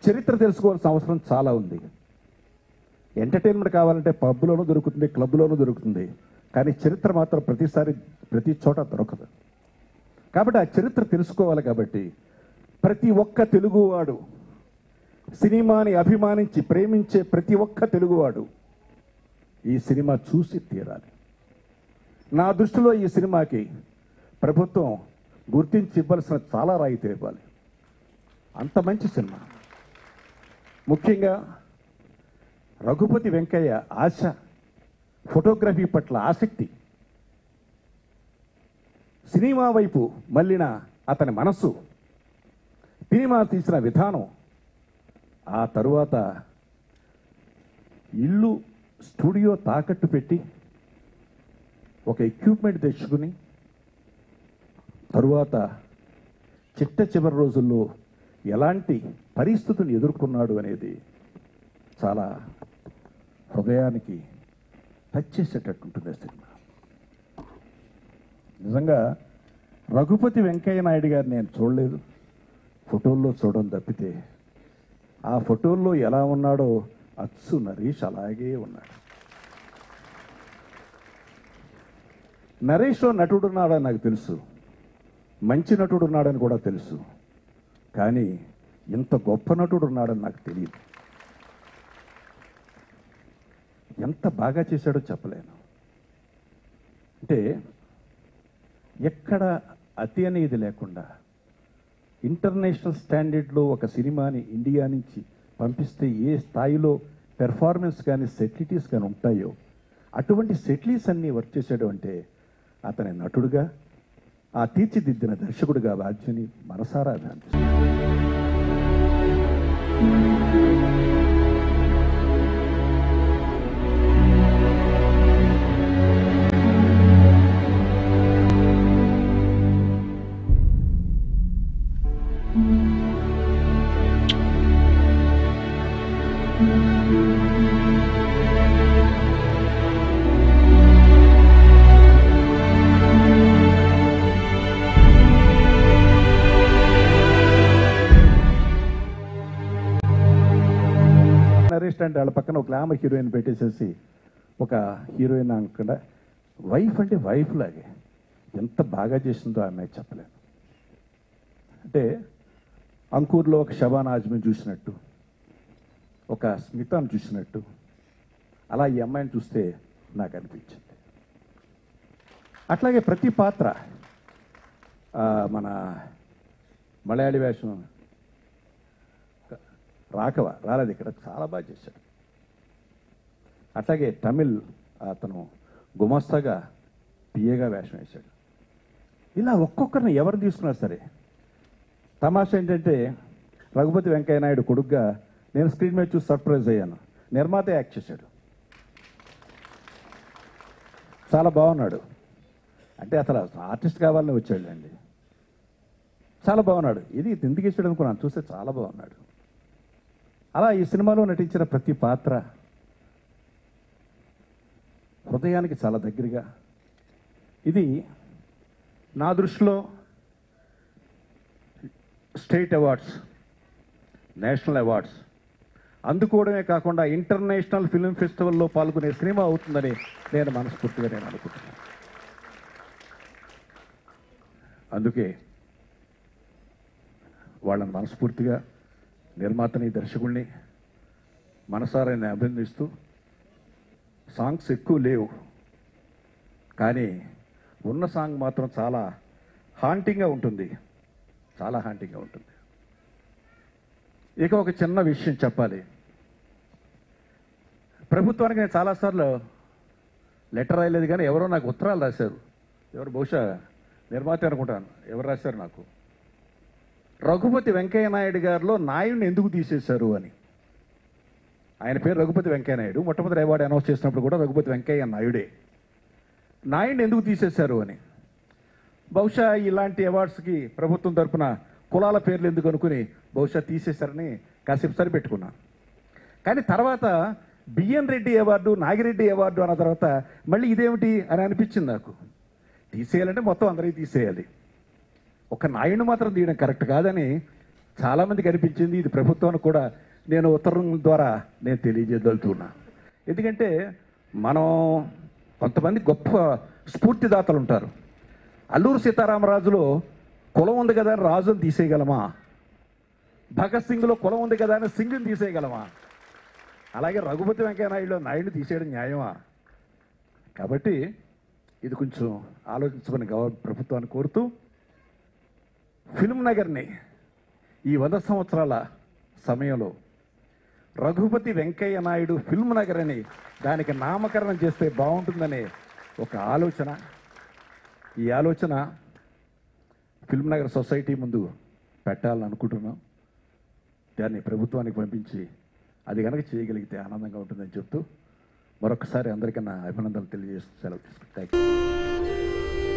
చరిత్ర తెలుసుకోవాల్సిన అవసరం చాలా ఉంది ఎంటర్టైన్మెంట్ కావాలంటే పబ్లోనూ దొరుకుతుంది క్లబ్లోనూ దొరుకుతుంది కానీ చరిత్ర మాత్రం ప్రతిసారి ప్రతి చోట దొరకదు కాబట్టి ఆ చరిత్ర తెలుసుకోవాలి కాబట్టి ప్రతి ఒక్క తెలుగువాడు సినిమాని అభిమానించి ప్రేమించే ప్రతి ఒక్క తెలుగువాడు ఈ సినిమా చూసి తీరాలి నా దృష్టిలో ఈ సినిమాకి ప్రభుత్వం గుర్తించి ఇవ్వాల్సిన చాలా రాయితీ ఇవ్వాలి అంత మంచి సినిమా ముఖ్యంగా రఘుపతి వెంకయ్య ఆశ ఫోటోగ్రఫీ పట్ల ఆసక్తి సినిమా వైపు మళ్ళిన అతని మనస్సు సినిమా తీసిన విధానం ఆ తరువాత ఇల్లు స్టూడియో తాకట్టు పెట్టి ఒక ఎక్విప్మెంట్ తెచ్చుకుని తరువాత చిట్ట చివరి రోజుల్లో ఎలాంటి పరిస్థితులను ఎదుర్కొన్నాడు అనేది చాలా హృదయానికి టచ్ చేసేటట్టుంటుంది ఆ సినిమా నిజంగా రఘుపతి వెంకయ్య నాయుడు గారు నేను చూడలేదు ఫోటోల్లో చూడడం తప్పితే ఆ ఫోటోల్లో ఎలా ఉన్నాడో అచ్చు నరేష్ అలాగే ఉన్నాడు నరేష్లో నటుడు ఉన్నాడని నాకు తెలుసు మంచి నటుడు ఉన్నాడని కూడా తెలుసు కానీ ఇంత గొప్ప నటుడు ఉన్నాడని నాకు తెలియదు ఎంత బాగా చేశాడో చెప్పలేను అంటే ఎక్కడ అతి అనేది లేకుండా ఇంటర్నేషనల్ స్టాండర్డ్లో ఒక సినిమాని ఇండియా నుంచి పంపిస్తే ఏ స్థాయిలో పెర్ఫార్మెన్స్ కానీ సెటిలిటీస్ కానీ ఉంటాయో అటువంటి సెటిలీస్ అన్నీ వర్క్ చేశాడు అంటే అతని నటుడుగా ఆ తీర్చిదిద్దిన దర్శకుడిగా బాధ్యని మనసారా అభినందిస్తాను నరేష్ అంటే వాళ్ళ పక్కన ఒక గ్లామర్ హీరోయిన్ పెట్టేసేసి ఒక హీరోయిన్ అనుకుండా వైఫ్ అంటే వైఫ్ లాగే ఎంత బాగా చేసిందో ఆమె చెప్పలేను అంటే అంకూర్లో ఒక షబాన్ ఆజ్మీ చూసినట్టు ఒక స్మితాను చూసినట్టు అలా ఈ అమ్మాయిని చూస్తే నాకు అనిపించింది అట్లాగే ప్రతి పాత్ర ఆ, మన మలయాళీ వేషం రాకవ రాలేదు ఇక్కడ చాలా బాగా చేశాడు అట్లాగే తమిళ్ అతను గుమస్తాగా పిఏగా వేషం వేశాడు ఇలా ఒక్కొక్కరిని ఎవరు తీసుకున్నా సరే తమాషా ఏంటంటే రఘుపతి వెంకయ్య నాయుడు కొడుగ్గా నేను స్క్రీన్ మీద చూసి సర్ప్రైజ్ అయ్యాను నిర్మాత యాక్ట్ చేశాడు చాలా బాగున్నాడు అంటే అసలు ఆర్టిస్ట్ కావాలని వచ్చాడండి చాలా బాగున్నాడు ఇది ఎందుకు ఇచ్చాడు అనుకున్నాను చూస్తే చాలా బాగున్నాడు అలా ఈ సినిమాలో నటించిన ప్రతి పాత్ర హృదయానికి చాలా దగ్గరగా ఇది నా దృష్టిలో స్టేట్ అవార్డ్స్ నేషనల్ అవార్డ్స్ అందుకోవడమే కాకుండా ఇంటర్నేషనల్ ఫిల్మ్ ఫెస్టివల్లో పాల్గొనే సినిమా అవుతుందని నేను మనస్ఫూర్తిగా నేను అనుకుంటున్నాను అందుకే వాళ్ళని మనస్ఫూర్తిగా నిర్మాతని దర్శకుడిని మనసారా నేను అభినందిస్తూ సాంగ్స్ ఎక్కువ లేవు కానీ ఉన్న సాంగ్ మాత్రం చాలా హాంటింగ్గా ఉంటుంది చాలా హాంటింగ్గా ఉంటుంది ఇక ఒక చిన్న విషయం చెప్పాలి ప్రభుత్వానికి నేను చాలాసార్లు లెటర్ రాయలేదు కానీ ఎవరో నాకు ఉత్తరాలు రాశారు ఎవరు బహుశా నిర్మాత అనుకుంటాను ఎవరు రాశారు నాకు రఘుపతి వెంకయ్య నాయుడు గారిలో నాయుడిని ఎందుకు తీసేశారు అని ఆయన పేరు రఘుపతి వెంకయ్య నాయుడు మొట్టమొదటి అవార్డు అనౌన్స్ చేసినప్పుడు కూడా రఘుపతి వెంకయ్య నాయుడే నాయుడిని ఎందుకు తీసేశారు అని బహుశా ఇలాంటి అవార్డ్స్కి ప్రభుత్వం తరపున కులాల పేర్లు ఎందుకు అనుకుని బహుశా తీసేశారని కాసేపు సరిపెట్టుకున్నాను కానీ తర్వాత B N Reddy award Nagireddy award అన్న తర్వాత మళ్ళీ ఇదేమిటి అని అనిపించింది నాకు తీసేయాలంటే మొత్తం అందరికీ తీసేయాలి ఒక నాయుడిని మాత్రం తీయడం కరెక్ట్ కాదని చాలామందికి అనిపించింది ఇది ప్రభుత్వానికి కూడా నేను ఉత్తరం ద్వారా నేను తెలియజేయదలుచుకున్నా ఎందుకంటే మనం కొంతమంది గొప్ప స్ఫూర్తిదాతలు ఉంటారు అల్లూరు సీతారామరాజులో కులం ఉంది కదా అని రాజుని తీసేయగలమా భగత్ సింగ్లో కులం ఉంది కదా అని సింగ్ని తీసేయగలమా అలాగే రఘుపతి వెంకయ్య నాయుడులో నాయుడు తీసేయడం న్యాయమా కాబట్టి ఇది కొంచెం ఆలోచించుకుని గవర్న ప్రభుత్వాన్ని కోరుతూ ఫిల్మ్ నగర్ని ఈ వంద సంవత్సరాల సమయంలో రఘుపతి వెంకయ్య నాయుడు ఫిల్మ్ నగర్ అని దానికి నామకరణం చేస్తే బాగుంటుందనే ఒక ఆలోచన ఈ ఆలోచన ఫిల్మ్ నగర్ సొసైటీ ముందు పెట్టాలని అనుకుంటున్నాం దాన్ని ప్రభుత్వానికి పంపించి అది కనుక చేయగలిగితే ఆనందంగా ఉంటుందని చెప్తూ మరొకసారి అందరికీ నా అభినందనలు తెలియజేస్తూ సెలవు తీసుకుంటాను థ్యాంక్ యూ